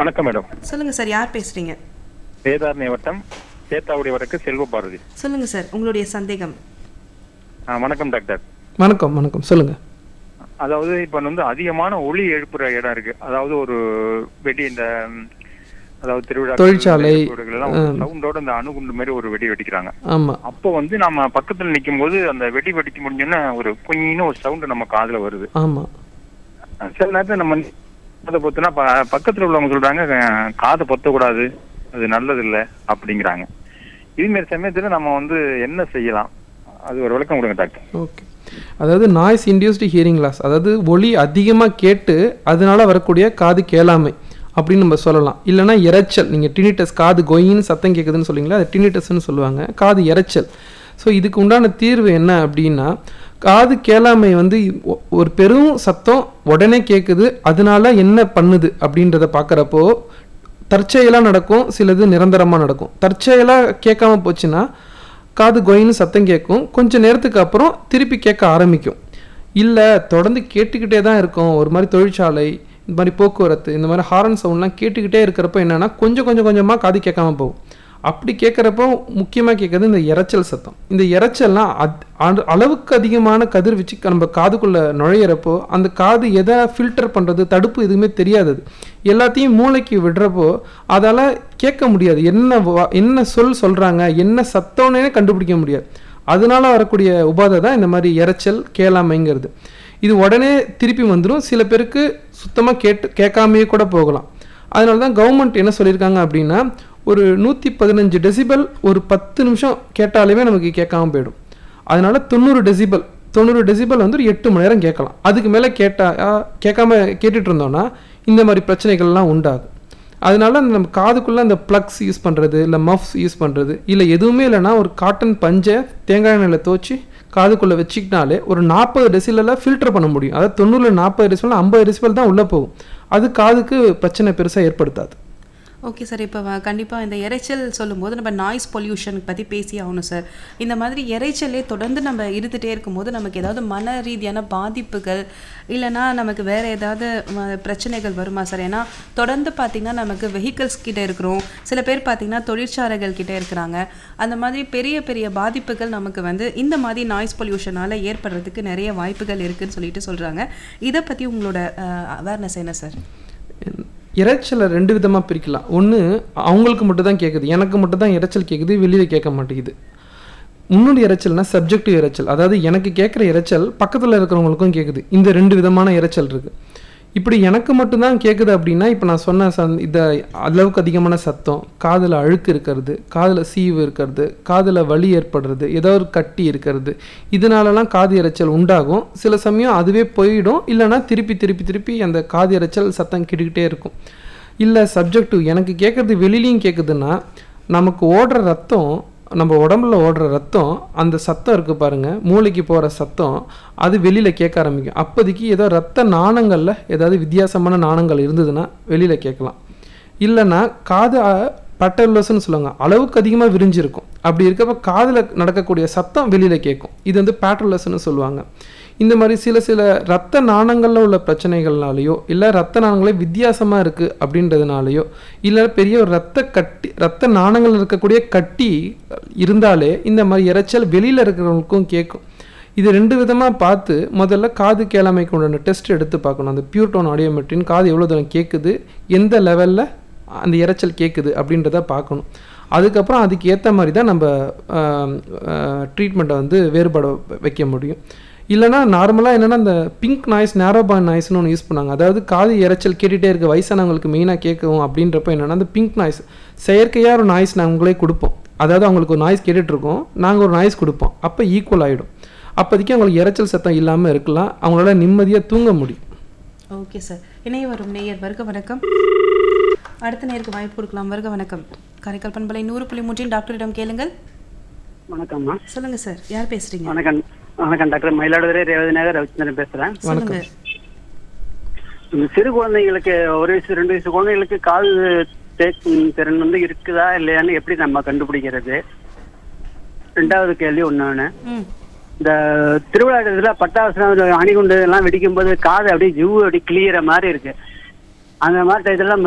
வணக்கம் மேடம் சொல்லுங்க சார் யார் பேசுறீங்க வேதாரண்ய வட்டம் சேத்தாவுடைய வடக்கு செல்வ பாரதி சொல்லுங்க சார் உங்களுடைய சந்தேகம் ஆ, வணக்கம் டாக்டர் வணக்கம் வணக்கம் சொல்லுங்க அதாவது இப்ப வந்து அதிகமான ஒளி எழுப்புற இடம் இருக்கு அதாவது ஒரு வெடி இந்த ம், அதாவது திருவிழா தொழிற்சாலை, சவுண்டோட இந்த அணுகுண்டு மாதிரி ஒரு வெடி வெடிக்கிறாங்க ஆமா அப்போ வந்து நம்ம பக்கத்துல நிக்கும் போது அந்த வெடி வெடிக்க முடிஞ்சோன்னா ஒரு குயின்னு ஒரு சவுண்ட் நம்ம காதுல வருது ஆமா சில நேரத்துல நம்ம காதை பொத்துனா ப- பக்கத்துல உள்ளவங்க சொல்றாங்க அஹ், காதை பொத்தக்கூடாது அது நல்லது இல்ல அப்படிங்கிறாங்க இதுமாரி சமயத்துல நம்ம வந்து என்ன செய்யலாம் அது ஒரு விளக்கம் கொடுங்க டாக்டர் ஓகே அதாவது நாய்ஸ் இன்டியூஸ்டு ஹியரிங் லாஸ் அதாவது ஒலி அதிகமாக கேட்டு அதனால வரக்கூடிய காது கேளாமை அப்படின்னு நம்ம சொல்லலாம் இல்லைன்னா இரைச்சல் நீங்கள் டினிட்டஸ் காது கொயின்னு சத்தம் கேட்குதுன்னு சொல்லுவீங்களா அது டினிட்டஸ்ன்னு சொல்லுவாங்க காது இரைச்சல் ஸோ இதுக்கு உண்டான தீர்வு என்ன அப்படின்னா காது கேளாமை வந்து ஒ- ஒரு பெரும் சத்தம் உடனே கேட்குது அதனால என்ன பண்ணுது அப்படின்றத பார்க்குறப்போ தற்செயலாக நடக்கும் சிலது நிரந்தரமாக நடக்கும் தற்செயலாக கேட்காம போச்சுன்னா காது கொயின்னு சத்தம் கேட்கும் கொஞ்ச நேரத்துக்கு அப்புறம் திருப்பி கேட்க ஆரம்பிக்கும் இல்லை தொடர்ந்து கேட்டுக்கிட்டே தான் இருக்கும் ஒரு மாதிரி தொழிற்சாலை இந்த மாதிரி போக்குவரத்து இந்த மாதிரி ஹாரன் சவுண்ட்லாம் கேட்டுக்கிட்டே இருக்கிறப்ப என்னன்னா கொஞ்சம் கொஞ்சம் கொஞ்சமாக காது கேட்காம போகும் அப்படி கேட்குறப்போ முக்கியமாக கேட்குறது இந்த இரைச்சல் சத்தம் இந்த இரைச்சல்லாம் அத்- அ- அளவுக்கு அதிகமான கதிர்வீச்சு நம்ம காதுக்குள்ளே நுழையிறப்போ அந்த காது எதை ஃபில்டர் பண்ணுறது தடுப்பு எதுவுமே தெரியாதது எல்லாத்தையும் மூளைக்கு விடுறப்போ அதால் கேட்க முடியாது என்ன வா- என்ன சொல் சொல்கிறாங்க என்ன சத்தம்னே கண்டுபிடிக்க முடியாது அதனால வரக்கூடிய உபாதை தான் இந்த மாதிரி இரைச்சல் கேளாமைங்கிறது இது உடனே திருப்பி வந்துடும் சில பேருக்கு சுத்தமாக கேட்டு கேட்காமையே கூட போகலாம் அதனால தான் கவர்மெண்ட் என்ன சொல்லியிருக்காங்க அப்படின்னா ஒரு நூற்றி பதினஞ்சு டெசிபல் ஒரு பத்து நிமிஷம் கேட்டாலுமே நமக்கு கேட்காம போயிடும் அதனால தொண்ணூறு டெசிபல் தொண்ணூறு டெசிபல் வந்து ஒரு எட்டு மணி நேரம் கேட்கலாம் அதுக்கு மேலே கேட்டா ஆ, கேட்காம கேட்டுட்டு இருந்தோம்னா இந்த மாதிரி பிரச்சனைகள்லாம் உண்டாகும் அதனால அந்த நம்ம காதுக்குள்ளே அந்த ப்ளக்ஸ் யூஸ் பண்ணுறது இல்லை மஃப்ஸ் யூஸ் பண்ணுறது இல்லை எதுவுமே இல்லைன்னா ஒரு காட்டன் பஞ்சை தேங்காய் எண்ணெயில் துவச்சி காதுக்குள்ளே வச்சுக்கிட்டாலே ஒரு நாற்பது டெசிலில் ஃபில்டர் பண்ண முடியும் அதாவது தொண்ணூறில் நாற்பது டெசிபல் ஐம்பது டெசிபல் தான் உள்ளே போகும் அது காதுக்கு பிரச்சனை பெருசாக ஏற்படுத்தாது ஓகே சார் இப்போ கண்டிப்பாக இந்த இரைச்சல் சொல்லும்போது நம்ம நாய்ஸ் பொல்யூஷன் பற்றி பேசி ஆகணும் சார் இந்த மாதிரி இரைச்சலே தொடர்ந்து நம்ம இருந்துகிட்டே இருக்கும்போது நமக்கு ஏதாவது மன ரீதியான பாதிப்புகள் இல்லைன்னா நமக்கு வேறு ஏதாவது ம- பிரச்சனைகள் வருமா சார் ஏன்னா தொடர்ந்து பார்த்திங்கன்னா நமக்கு வெஹிக்கிள்ஸ் கிட்ட இருக்கிறோம் சில பேர் பார்த்திங்கன்னா தொழிற்சாலைகள் கிட்ட இருக்கிறாங்க அந்த மாதிரி பெரிய பெரிய பாதிப்புகள் நமக்கு வந்து இந்த மாதிரி நாய்ஸ் பொல்யூஷனால் ஏற்படுறதுக்கு நிறைய வாய்ப்புகள் இருக்குன்னு சொல்லிட்டு சொல்கிறாங்க இதை பற்றி உங்களோட அவேர்னஸ் என்ன சார் இரைச்சலை ரெண்டு விதமாக பிரிக்கலாம் ஒன்று அவங்களுக்கு மட்டும் தான் கேட்குது எனக்கு மட்டும் தான் இரைச்சல் கேட்குது வெளியில் கேட்க மாட்டேங்குது முன்னோடி இரைச்சல்னா சப்ஜெக்டிவ் இரைச்சல் அதாவது எனக்கு கேட்குற இரைச்சல் பக்கத்தில் இருக்கிறவங்களுக்கும் கேட்குது இந்த ரெண்டு விதமான இரைச்சல் இருக்குது இப்படி எனக்கு மட்டும்தான் கேட்குது அப்படின்னா இப்போ நான் சொன்ன சந் இந்த அளவுக்கு அதிகமான சத்தம் காதில் அழுக்கு இருக்கிறது காதில் சீவு இருக்கிறது காதில் வலி ஏற்படுறது ஏதோ ஒரு கட்டி இருக்கிறது இதனாலலாம் காது இரைச்சல் உண்டாகும் சில சமயம் அதுவே போயிடும் இல்லைன்னா திருப்பி திருப்பி திருப்பி அந்த காது இரைச்சல் சத்தம் கிட்டுக்கிட்டே இருக்கும் இல்லை சப்ஜெக்டிவ் எனக்கு கேட்குறது வெளியிலையும் கேட்குதுன்னா நமக்கு ஓடுற ரத்தம் நம்ம உடம்புல ஓடுற ரத்தம் அந்த சத்தம் இருக்குது பாருங்கள் மூளைக்கு போகிற சத்தம் அது வெளியில் கேட்க ஆரம்பிக்கும் அப்போதைக்கு ஏதோ ரத்த நாணங்களில் ஏதாவது வித்தியாசமான நாணங்கள் இருந்ததுன்னா வெளியில் கேட்கலாம் இல்லைன்னா காது பட்டர்லஸ்ன்னு சொல்லுவாங்க அளவுக்கு அதிகமாக விரிஞ்சிருக்கும் அப்படி இருக்கப்ப காதில் நடக்கக்கூடிய சத்தம் வெளியில் கேட்கும் இது வந்து பேட்டர்லஸ்ன்னு சொல்லுவாங்க இந்த மாதிரி சில சில ரத்த நாணங்களில் உள்ள பிரச்சனைகள்னாலேயோ இல்லை ரத்த நாணங்களே வித்தியாசமாக இருக்குது அப்படின்றதுனாலையோ இல்லை பெரிய ஒரு ரத்த கட்டி ரத்த நாணங்கள் இருக்கக்கூடிய கட்டி இருந்தாலே இந்த மாதிரி இரைச்சல் வெளியில் இருக்கிறவங்களுக்கும் கேட்கும் இது ரெண்டு விதமாக பார்த்து முதல்ல காது கேளாமைக்கு உண்டான டெஸ்ட் எடுத்து பார்க்கணும் அந்த பியூர்டோன் ஆடியோமெட்ரின் காது எவ்வளோ தூரம் கேட்குது எந்த லெவலில் அந்த இரைச்சல் கேட்குது அப்படின்றத பார்க்கணும் அதுக்கப்புறம் அதுக்கு ஏற்ற மாதிரி தான் நம்ம ட்ரீட்மெண்ட்டை வந்து வேறுபட வைக்க முடியும் இல்லைனா நார்மலாக என்னென்னா இந்த பிங்க் நாய்ஸ் நேரோபான் நாய்ஸ்னு ஒன்று யூஸ் பண்ணாங்க அதாவது காது இரைச்சல் கேட்டுகிட்டே இருக்க வயசானவங்களுக்கு மெயினாக கேட்கவும் அப்படின்றப்ப என்னென்னா அந்த பிங்க் நாய்ஸ் செயற்கையாக ஒரு நாய்ஸ் நாங்களே கொடுப்போம் அதாவது அவங்களுக்கு ஒரு நாய்ஸ் கேட்டுட்ருக்கோம் நாங்கள் ஒரு நாய்ஸ் கொடுப்போம் அப்போ ஈக்குவல் ஆகிடும் அப்போதைக்கு அவங்களுக்கு இரைச்சல் சத்தம் இல்லாமல் இருக்கலாம் அவங்களால நிம்மதியாக தூங்க முடியும் ஓகே சார் இணைய வரும் நேயர் வருக வணக்கம் அடுத்த நேருக்கு வாய்ப்பு கொடுக்கலாம் வருக வணக்கம் காரைக்கால் பண்பலை நூறு புள்ளி மூன்றில் டாக்டரிடம் கேளுங்கள் வணக்கம்மா சொல்லுங்க சார் யார் பேசுறீங்க வணக்கம் வணக்கம் டாக்டர் மயிலாடுதுறை ரேவதி நகர் ரவிச்சந்திரன் பேசுறேன் சொல்லுங்க இந்த சிறு குழந்தைங்களுக்கு ஒரு வயசு ரெண்டு வயசு குழந்தைங்களுக்கு கால் தேக்கும் திறன் வந்து இருக்குதா இல்லையான்னு எப்படி நம்ம கண்டுபிடிக்கிறது ரெண்டாவது கேள்வி ஒண்ணு ம் இந்த திருவிழா இடத்துல பட்டாசு அணிகுண்டு எல்லாம் வெடிக்கும் போது காது அப்படியே ஜூ அப்படி கிளியற மாதிரி இருக்கு அந்த மாதிரி டயத்துல